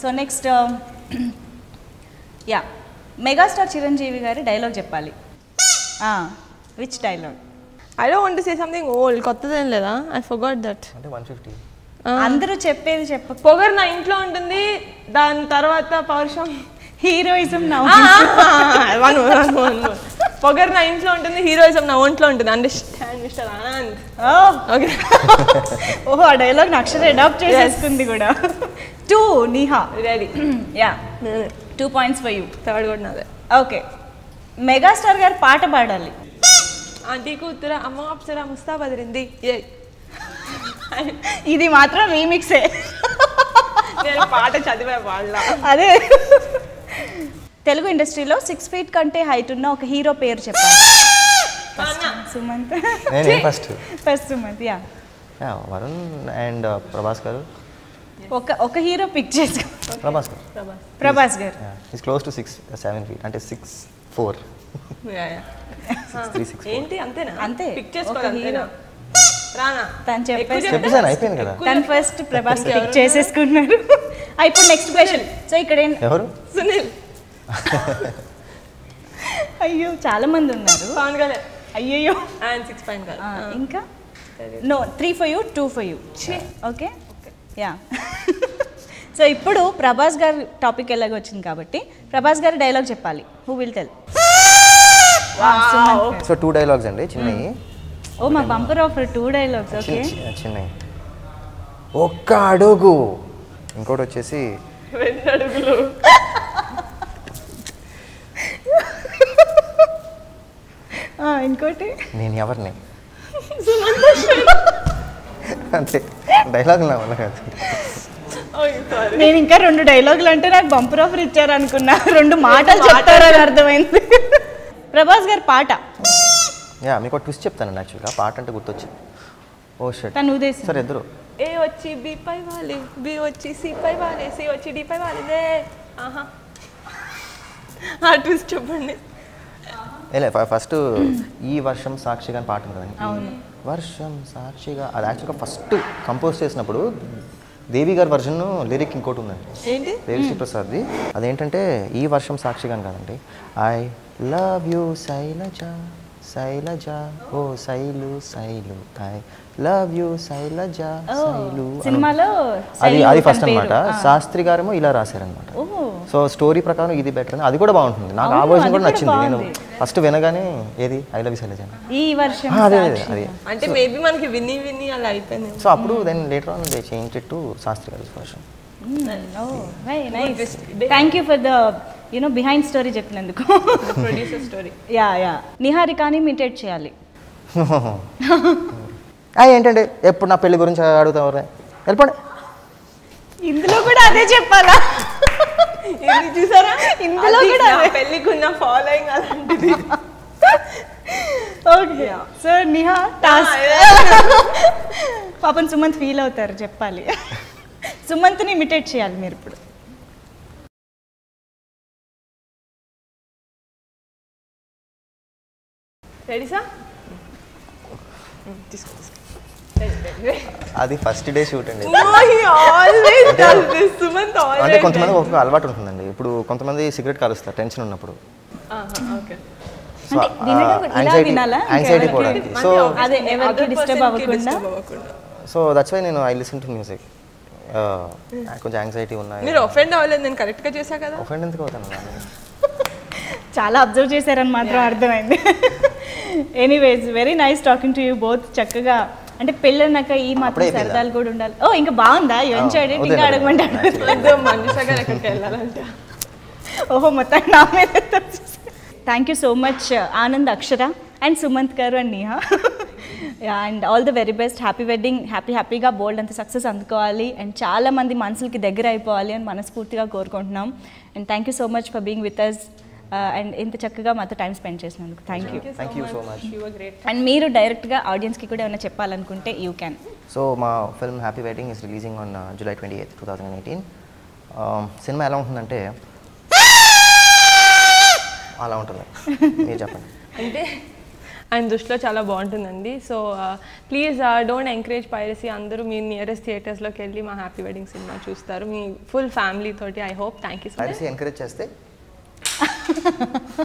So next ya megastar Chiranjeevi గారి dialogue చెప్పాలి which dialogue I don't want to say something old కొత్తదేం లేదా I forgot that అంటే one fifty అందరూ చెప్పేది చెప్ప పొగర్ నా ఇంట్లో ఉంటుంది దాని తర్వాత పౌరుషం హీరోయిజం నా వన్ వన్ వన్ పొగర్ నా ఇంట్లో ఉంటుంది హీరోయిజం నా ఒంట్లో ఉంటుంది అండర్స్టాండ్ మిస్టర్ ఆనంద్ ఓకే ఓహో ఆ డైలాగ్ అక్షర అడాప్ట్ చేసేసుకుంది కూడా too Niha ready ya two points for you third కూడా నాదే ఓకే మెగాస్టార్ గారు పాట పాడాలి ఆంటీ కూతుర అమ్మ అప్సరా ముస్తా బదిరింది ఏ ఇది మాత్రం రీమిక్సే నేను పాట చదివే వాళ్ళ అదే తెలుగు ఇండస్ట్రీలో సిక్స్ ఫీట్ కంటే హైట్ ఉన్న ఒక హీరో పేరు చెప్పాలి సుమంత్ నేను first first Sumanth ya Varun and Prabhas గారు ఒక ఒక హీరో పిక్ చేసుకో ప్రభాస్ గారు ప్రభాస్ గారు is close to six seven feet అంటే six four ya, ya. Three six ఏంటి అంతేనా అంతే. పిక్ చేసుకోవాలి ఒక అంతేనా hero. రానా తను ఎక్కువ చెప్పేసి చెప్పేసాను అయిపోయింది కదా తను ఫస్ట్ ప్రభాస్ పిక్ చేసేసుకున్నారు ఆ, ఇప్పుడు నెక్స్ట్ క్వశ్చన్ సో ఇక్కడ ఏం ఎవరు సునీల్ అయ్యో చాలా మంది ఉన్నారు పవన్ కళ్యాణ్ అయ్యయ్యో అండ్ సిక్స్ పాయింట్ ఆ, ఇంకా no three for you two for you okay ya so ఇప్పుడు ప్రభాస్ గారి టాపిక్ ఎలాగో వచ్చింది కాబట్టి ప్రభాస్ గారి డైలాగ్ చెప్పాలి who will tell so two dialogues అండి చిన్నవి ఓ మా bumper offer two dialogues okay చిన్న- చిన్న- చిన్నవి ఒక్క అడుగు ఇంకోటి వచ్చేసి రెండు అడుగులు ఇంకోటి నేను ఎవరిని అంతే డైలాగ్ నా వల్ల కాదు సారీ నేను ఇంకా రెండు డైలాగులు అంటే నాకు బంపర్ ఆఫర్ ఇచ్చారు అనుకున్నా రెండు మాటలు చెప్తారని అర్థమైంది ప్రభాస్ గారి పాట యా మీకు ట్విస్ట్ చెప్తాను యాక్చువల్గా పాట అంటే గుర్తొచ్చింది ఓ షట్ తను ఉదేశం సరే ఇద్దరు ఏ వచ్చి బి పై వాలి బి వచ్చి సి పై వాలి సి వచ్చి డి పై వాలిదే ఆహా ఆ ట్విస్ట్ చెప్పండి లే ఫస్ట్ ఈ వర్షం సాక్షిగా అని పాట ఉంది కదండి వర్షం సాక్షిగా అది యాక్చువల్గా ఫస్ట్ కంపోజ్ చేసినప్పుడు దేవి గారి వర్జన్ లిరిక్ ఇంకోటి ఉందండి ఏంటి దేవిశ్రీ ప్రసాద్ది అదేంటంటే ఈ వర్షం సాక్షిగా అని కాదండి I love you Sailaja Sailaja ఓ Sailu Sailu I love you Sailaja Sailu అని సినిమాలో అది శైలు అది తన ఫస్ట్ పేరు. అనమాట శాస్త్రి గారేమో ఇలా రాశారనమాట ఓహో సో స్టోరీ ప్రకారం ఇది బెటర్ అని అది కూడా బాగుంటుంది నాకు ఆ అవును, వర్షన్ అది కూడా కూడా నచ్చింది నేను బాగుంది. ఫస్ట్ వినగానే ఏది ఐ లవ్ శైలజ అని. ఈ వర్షం ఆ, అదే అదే సాక్షి. అదే అంటే మేబీ మనకి విని విని అలా అయిపోయింది సో అప్పుడు then later on they change to Sastri గారి version thank you for the you know behind story చెప్పినందుకు ప్రొడ్యూసర్ స్టోరీ యా యా నిహారికాని ఇమిటేట్ చేయాలి ఏంటంటే ఎప్పుడు నా పెళ్లి గురించి అడుగుతావు వెళ్ళిపోండి ఇందులో కూడా అదే చెప్పాలా ఇది చూసారా ఇందులో అది కూడా నా అదే. పెళ్ళికి ఉన్న ఫాలోయింగ్ అలాంటిది ఓకే సో నిహా టాస్క్ పాపం సుమంత్ ఫీల్ అవుతారు చెప్పాలి సుమంత్ని ఇమిటేట్ చేయాలి మీరు ఇప్పుడు రెడీ సార్ తీసుకో తీసుకో అది ఫస్ట్ డే షూట్ అండి ఆల్వేస్ డస్ దిస్ సుమంత్ అంటే ఆల్వేస్ కొంతమంది ఒక అలవాటు ఉంటుందండి ఇప్పుడు కొంతమంది సిగరెట్ కాలుస్తారు టెన్షన్ ఉన్నప్పుడు ఓకే సో అంటే వినడం కూడా ఇలా వినాలా? యాంగ్జైటీ ఇంకెవరికి? పోవడానికి సో అదే ఎవరికి డిస్టర్బ్ అవ్వకుండా సో దట్స్ వై నేను ఐ లిసన్ టు మ్యూజిక్ కొంచెం యాంగ్జైటీ ఉన్నాయి మీరు ఒఫెండ్ అవ్వలేదు నేను కరెక్ట్ గా చేశా కదా ఒఫెండ్ ఎందుకు అవుతాను నేను? చాలా అబ్జర్వ్ చేశారని మాత్రం అర్థమైంది anyways very nice talking to you both చక్కగా అంటే పెళ్ళన్నాక ఈ మాత్రం అప్పుడే అయిపోయిందా? సరదాలు కూడా ఉండాలి ఓ ఇంకా బాగుందా ఎంజాయ్ వదిలేండి. ఇంకా అడగమంటాడు వద్దు మనుష గారు ఎక్కడికి వెళ్ళాలంట ఓహో మొత్తం నా మీద thank you so much Anand Akshara and Sumanth గారు and Niha and all the very best happy wedding happy హ్యాపీగా బోల్డ్ అంత సక్సెస్ అందుకోవాలి అండ్ చాలా మంది మనసులకి దగ్గర అయిపోవాలి అని మనస్ఫూర్తిగా కోరుకుంటున్నాం and thank you so much for being with us and ఇంత చక్కగా మాతో టైం స్పెండ్ చేసినందుకు thank you thank you so much you are great and మీరు డైరెక్ట్గా ఆడియన్స్కి కూడా ఏమైనా చెప్పాలనుకుంటే యూ క్యాన్ సో మా film happy wedding is releasing on July twenty eighth two thousand eighteen సినిమా ఎలా ఉంటుందంటే అలా ఉంటుంది మీరు చెప్పండి అంటే ఆయన దృష్టిలో చాలా బాగుంటుందండి so please don't encourage piracy అందరూ మీ నియరెస్ట్ థియేటర్స్లోకి వెళ్ళి మా హ్యాపీ వెడ్డింగ్ సినిమా చూస్తారు మీ ఫుల్ ఫ్యామిలీ తోటి I hope thank you so much piracy encourage చేస్తే